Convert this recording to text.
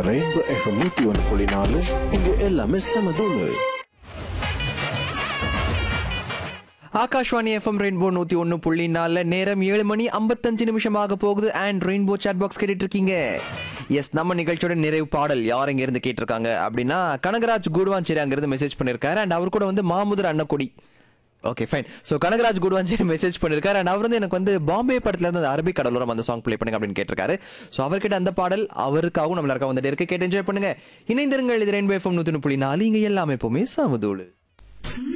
rainbow FM நூத்தி ஒன்று புள்ளி நாலு இங்க எல்லாமே செம தூளு ஆகாஷ்வாணி எஃப்எம் ரெயின்போ நூத்தி ஒன்னு புள்ளி நாலுல நேரம் ஏழு மணி ஐம்பத்தஞ்சு நிமிஷம் ஆக போகுது அண்ட் ரெயின்போ சாட் பாக்ஸ் கேட்டுட்டு இருக்கீங்க எஸ் நம்ம நிகழ்ச்சியோட நிறைவு பாடல் யார் இங்க இருந்து கேட்டிருக்காங்க அப்படின்னா கனகராஜ் குடுவாஞ்சேரி அங்கிருந்து மெசேஜ் பண்ணிருக்காரு அண்ட் அவர் கூட வந்து மாமுதர் அன்னக்குடி okay fine so Kanagaraj Guduvanchery message பண்ணிருக்காரு அண்ட் அவர் வந்து எனக்கு வந்து பாம்பே படத்துல இருந்து அந்த அரபிக் கடலோரம் அந்த சாங் ப்ளே பண்ணுங்க அப்படின்னு கேட்டிருக்காரு ஸோ அவர்கிட்ட அந்த பாடல் அவருக்காகவும் நம்ம எல்லாருக்கும் வந்துட்டு இருக்கு கேட்டு என்ஜாய் பண்ணுங்க இணைந்திருங்கள் இது ரெயின்போ எஃப்எம் நூத்தி ஒன்று புள்ளி நாலு இங்க எல்லாமே எப்பவுமே சமதூளு